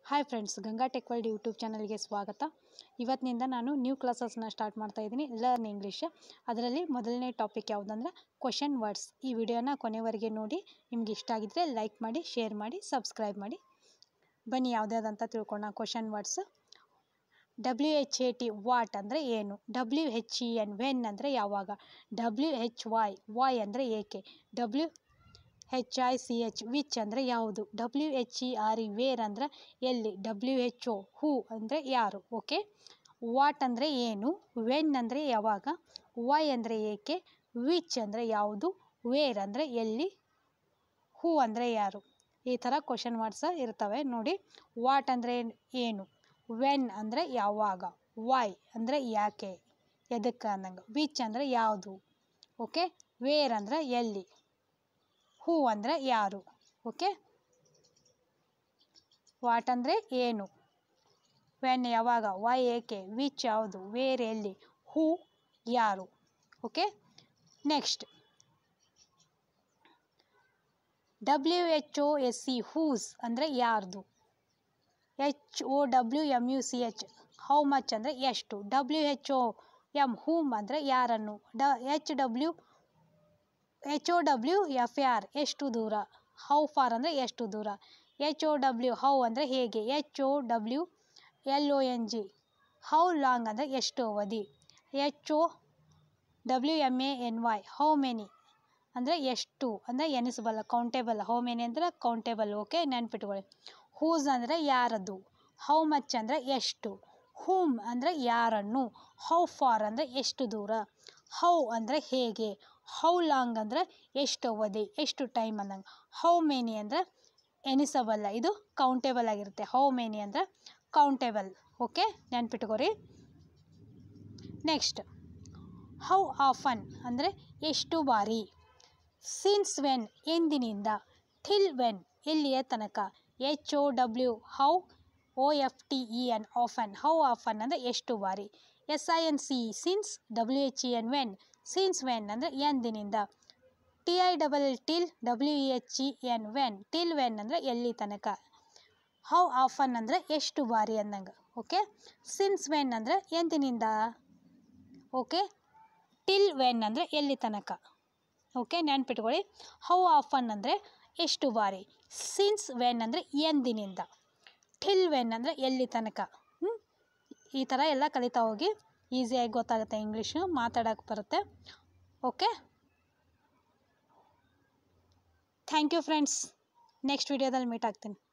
hi friends Ganga tech world YouTube ಚಾನಲ್ಗೆ ಸ್ವಾಗತ ಇವತ್ತಿನಿಂದ ನಾನು ನ್ಯೂ ಕ್ಲಾಸಸ್ನ ಸ್ಟಾರ್ಟ್ ಮಾಡ್ತಾ ಇದ್ದೀನಿ ಲರ್ನ್ ಇಂಗ್ಲೀಷ್ ಅದರಲ್ಲಿ ಮೊದಲನೇ ಟಾಪಿಕ್ ಯಾವುದಂದ್ರೆ ಕ್ವಶನ್ ವರ್ಡ್ಸ್ ಈ ವಿಡಿಯೋನ ಕೊನೆವರೆಗೆ ನೋಡಿ ನಿಮ್ಗೆ ಇಷ್ಟ ಆಗಿದ್ದರೆ ಲೈಕ್ ಮಾಡಿ ಶೇರ್ ಮಾಡಿ ಸಬ್ಸ್ಕ್ರೈಬ್ ಮಾಡಿ ಬನ್ನಿ ಯಾವುದ್ಯಾವ್ದಂತ ತಿಳ್ಕೊಳ್ಳೋಣ question words W H A T what ಅಂದರೆ ಏನು W H E N when ಅಂದರೆ ಯಾವಾಗ ಡಬ್ಲ್ಯೂ ಹೆಚ್ ವೈ ವೈ ಅಂದರೆ ಏಕೆ W H I C H which ಅಂದರೆ ಯಾವುದು W H E R E where ಅಂದರೆ ಎಲ್ಲಿ ಡಬ್ಲ್ಯೂ ಎಚ್ ಒ ಹೂ ಅಂದರೆ ಯಾರು ಓಕೆ ವಾಟ್ ಅಂದರೆ ಏನು ವೆನ್ ಅಂದರೆ ಯಾವಾಗ ವೈ ಅಂದರೆ ಏಕೆ ವಿಚ್ ಅಂದರೆ ಯಾವುದು ವೇರ್ ಅಂದರೆ ಎಲ್ಲಿ ಹೂ ಅಂದರೆ ಯಾರು ಈ ಥರ ಕ್ವಶನ್ ವರ್ಡ್ಸ್ ಇರ್ತವೆ ನೋಡಿ ವಾಟ್ ಅಂದರೆ ಏನು ವೆನ್ ಅಂದರೆ ಯಾವಾಗ ವೈ ಅಂದರೆ ಯಾಕೆ ಎದಕ್ಕೆ ಅನ್ನಂಗೆ ವಿಚ್ ಅಂದರೆ ಯಾವುದು ಓಕೆ ವೇರ್ ಅಂದರೆ ಎಲ್ಲಿ ಹೂ ಅಂದರೆ ಯಾರು ಓಕೆ ವಾಟ್ ಅಂದರೆ ಏನು ವೆನ್ ಯಾವಾಗ ವೈ ಏಕೆ ವಿಚ್ ಯಾವುದು ವೇರ್ ಎಲ್ಲಿ ಹೂ ಯಾರು okay next W H O S C whose ಅಂದರೆ ಯಾರ್ದು H O W M U C H how much ಅಂದರೆ ಎಷ್ಟು W H O M whom ಅಂದರೆ ಯಾರನ್ನು ಡ H W H O W F R ಎಷ್ಟು ದೂರ ಹೌ ಫಾರ್ ಅಂದರೆ ಎಷ್ಟು ದೂರ ಎಚ್ ಒ ಡಬ್ಲ್ಯೂ ಹೌ ಅಂದರೆ ಹೇಗೆ H O W L O N G how long ಅಂದರೆ ಎಷ್ಟು ಅವಧಿ H O W M A N Y how many ಅಂದರೆ ಎಷ್ಟು ಅಂದರೆ ಎನಿಸಬಲ್ಲ ಕೌಂಟೇಬಲ್ ಹೌ ಮೆನಿ ಅಂದರೆ ಕೌಂಟೇಬಲ್ ಓಕೆ ನೆನ್ಪಿಟ್ಕೊಳ್ಳಿ ಹೂಸ್ ಅಂದರೆ ಯಾರದು ಹೌ ಮಚ್ ಅಂದರೆ ಎಷ್ಟು ಹೂಮ್ ಅಂದರೆ ಯಾರನ್ನು ಹೌ ಫಾರ್ ಅಂದರೆ ಎಷ್ಟು ದೂರ ಹೌ ಅಂದರೆ ಹೇಗೆ ಹೌ ಲಾಂಗ್ ಅಂದರೆ ಎಷ್ಟು ಅವಧಿ ಎಷ್ಟು ಟೈಮ್ ಅನ್ನಂಗೆ ಹೌ ಮೆನಿ ಅಂದರೆ ಎನಿಸಬಲ್ಲ ಇದು ಕೌಂಟೇಬಲ್ ಆಗಿರುತ್ತೆ ಹೌ ಮೆನಿ ಅಂದರೆ ಕೌಂಟೇಬಲ್ ಓಕೆ ನೆನ್ಪಿಟ್ಕೋರಿ ನೆಕ್ಸ್ಟ್ ಹೌ ಆಫನ್ ಅಂದರೆ ಎಷ್ಟು ಬಾರಿ ಸಿನ್ಸ್ ವೆನ್ ಎಂದಿನಿಂದ ಟಿಲ್ ವೆನ್ ಎಲ್ಲಿಯ ತನಕ H O W how O F T E N often how often ಅಂದರೆ ಎಷ್ಟು ಬಾರಿ S I N C since W H E N when since when ಅಂದರೆ ಎಂದಿನಿಂದ T I double till W E H E N when till when ಅಂದರೆ ಎಲ್ಲಿ ತನಕ how often ಅಂದರೆ ಎಷ್ಟು ಬಾರಿ ಅಂದಂಗೆ ಓಕೆ ಸಿನ್ಸ್ ವೆನ್ ಅಂದರೆ ಎಂದಿನಿಂದ ಓಕೆ ಟಿಲ್ ವೆನ್ ಅಂದರೆ ಎಲ್ಲಿ ತನಕ ಓಕೆ ನೆನ್ಪಿಟ್ಕೊಳ್ಳಿ ಹೌ ಆಫನ್ ಅಂದರೆ ಎಷ್ಟು ಬಾರಿ ಸಿನ್ಸ್ ವೆನ್ ಅಂದರೆ ಎಂದಿನಿಂದ ಟಿಲ್ ವೆನ್ ಅಂದರೆ ಎಲ್ಲಿ ತನಕ ಹ್ಞೂ ಈ ಥರ ಎಲ್ಲ ಕಲಿತಾ ಹೋಗಿ ಈಸಿಯಾಗಿ ಗೊತ್ತಾಗುತ್ತೆ ಇಂಗ್ಲೀಷು ಮಾತಾಡೋಕ್ಕೆ ಬರುತ್ತೆ okay thank you friends next ವಿಡಿಯೋದಲ್ಲಿ ಮೀಟ್ ಆಗ್ತೀನಿ